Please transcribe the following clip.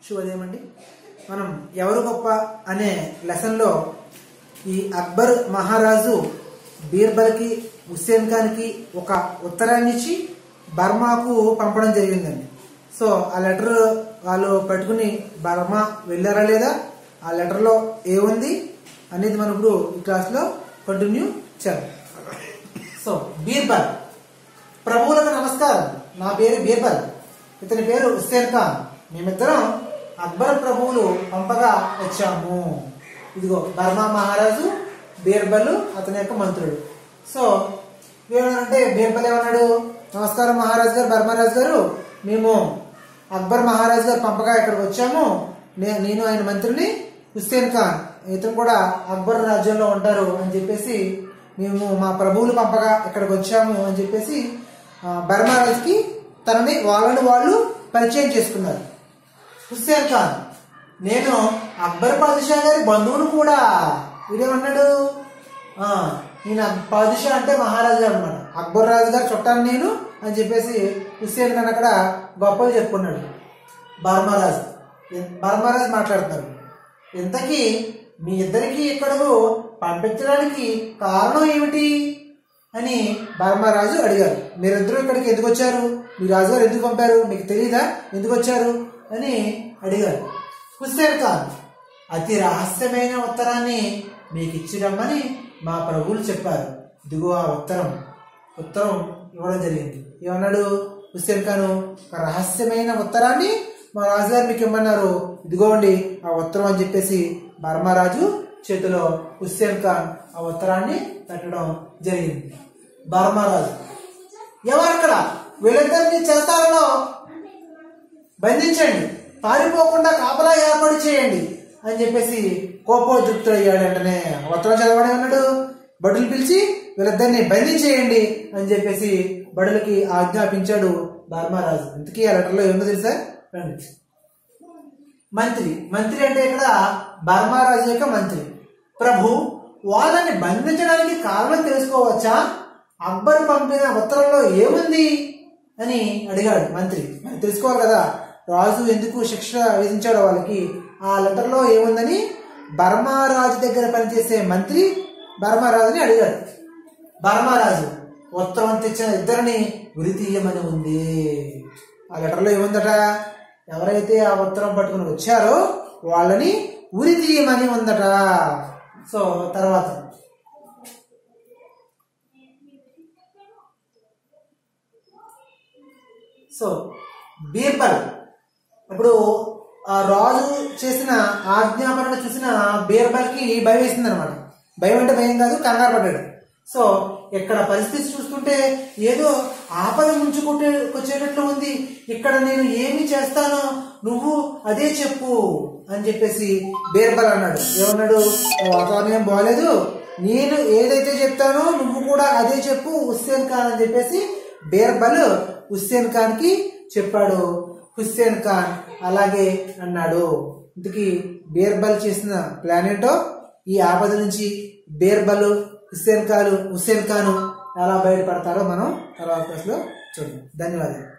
శుభోదయం అండి మనం ఎవరు గొప్ప అనే లెసన్లో ఈ అక్బర్ మహారాజు బీర్బల్కి హుస్సేన్ ఖాన్కి ఒక ఉత్తరాన్ని ఇచ్చి బర్మాకు పంపడం జరిగిందండి సో ఆ లెటర్ వాళ్ళు పట్టుకుని బర్మా వెళ్ళారా లేదా ఆ లెటర్లో ఏముంది అనేది మనం ఇప్పుడు ఈ క్లాస్లో కంటిన్యూ చేద్దాం సో బీర్బల్ ప్రభువులకు నమస్కారం నా పేరు బీర్బల్ ఇతని పేరు హుస్సేన్ ఖాన్ మేమిద్దరం అక్బర్ ప్రభువులు పంపగా వచ్చాము ఇదిగో బర్మా మహారాజు బీర్బల్ అతని యొక్క మంత్రుడు సో ఏమన్నారంటే బీర్బల్ ఏమన్నాడు నమస్కారం మహారాజు గారు బర్మారాజు గారు మేము అక్బర్ మహారాజు గారు పంపగా ఇక్కడికి వచ్చాము నే- నేను ఆయన మంత్రిని హుస్సేన్ ఖాన్ ఇతను కూడా అక్బర్ రాజ్యంలో ఉంటారు అని చెప్పేసి మేము మా ప్రభువులు పంపగా ఇక్కడికి వచ్చాము అని చెప్పేసి ఆ, బర్మారాజుకి తనని వాళ్ళని వాళ్ళు పరిచయం చేసుకున్నారు హుస్సేన్ ఖాన్ నేను అక్బర్ పాదుషా గారి బంధువును కూడా వీడేమన్నాడు ఆ, నేను అక్- పాదుషా అంటే మహారాజు గారు అనమాట అక్బర్ రాజు గారు చుట్టాను నేను అని చెప్పేసి హుస్సేన్ ఖాన్ అక్కడ గొప్పగా చెప్పుకున్నాడు బర్మారాజు బర్మారాజు మాట్లాడుతున్నారు ఇంతకీ మీ ఇద్దరికి ఇక్కడకు పంపించడానికి కారణం ఏమిటి అని బర్మారాజు అడిగారు మీరిద్దరూ ఇక్కడికి ఎందుకు వచ్చారు మీ రాజుగారు ఎందుకు పంపారు మీకు తెలియదా ఎందుకు వచ్చారు అని అడిగారు హుస్సేన్ ఖాన్ అతి రహస్యమైన ఉత్తరాన్ని మీకు ఇచ్చిరమ్మని మా ప్రభువులు చెప్పారు ఇదిగో ఆ ఉత్తరం ఉత్తరం ఇవ్వడం జరిగింది ఏమన్నాడు హుస్సేన్ ఖాన్ ఒక రహస్యమైన ఉత్తరాన్ని మా రాజుగారు మీకు ఇమ్మన్నారు ఇదిగోండి ఆ ఉత్తరం అని చెప్పేసి బర్మారాజు చేతిలో హుస్సేన్ ఖాన్ ఆ ఉత్తరాన్ని పెట్టడం జరిగింది బర్మారాజు ఎవరక్కడ వీళ్ళిద్దరిని చేస్తారలో బంధించండి పారిపోకుండా కాపలా ఏర్పాటు చేయండి అని చెప్పేసి కోపోద్యుక్తుడు అయ్యాడు వెంటనే ఉత్తరం చదవడే ఉన్నాడు బడులు పిలిచి వీళ్ళిద్దరిని బంధించేయండి అని చెప్పేసి బడులకి ఆజ్ఞాపించాడు బర్మారాజు ఇంతకీ ఆ లెటర్లో ఏముందో తెలుసా రండి మంత్రి మంత్రి అంటే ఇక్కడ బర్మారాజు యొక్క మంత్రి ప్రభు వాళ్ళని బంధించడానికి కారణం తెలుసుకోవచ్చా అక్బర్ పంపిన ఉత్తరంలో ఏముంది అని అడిగాడు మంత్రి మరి తెలుసుకోవాలి కదా రాజు ఎందుకు శిక్ష విధించాడో వాళ్ళకి ఆ లెటర్లో ఏముందని బర్మారాజు దగ్గర పనిచేసే మంత్రి బర్మారాజుని అడిగాడు బర్మారాజు ఉత్తరం తెచ్చిన ఇద్దరిని ఉరి తీయమని ఉంది ఆ లెటర్లో ఏముందట ఎవరైతే ఆ ఉత్తరం పట్టుకుని వచ్చారో వాళ్ళని ఉరి తీయమని ఉందట సో తర్వాత సో బీర్బల్ ఇప్పుడు ఆ రాజు చేసిన ఆజ్ఞాపన చూసిన బీర్బల్కి భయం వేసింది అనమాట భయం అంటే భయం కాదు కంగారు పడ్డాడు సో ఇక్కడ పరిస్థితి చూస్తుంటే ఏదో ఆపద ముంచుకుంటే వచ్చేటట్లు ఉంది ఇక్కడ నేను ఏమి చేస్తానో నువ్వు అదే చెప్పు అని చెప్పేసి బీర్బల్ అన్నాడు ఏమన్నాడు "ఓ, వాతావరణం ఏం బాగలేదు నేను ఏదైతే చెప్తానో నువ్వు కూడా అదే చెప్పు హుస్సేన్ ఖాన్ అని చెప్పేసి బీర్బల్ హుస్సేన్ ఖాన్ కి చెప్పాడు హుస్సేన్ ఖాన్ అలాగే అన్నాడు ఇంతకీ బీర్బల్ చేసిన ప్లాన్ ఏంటో ఈ ఆపద నుంచి బీర్బల్ హుస్సేన్ ఖాన్ హుస్సేన్ ఖాన్ ఎలా బయటపడతారో మనం తర్వాత క్లాస్లో చూద్దాం ధన్యవాదాలు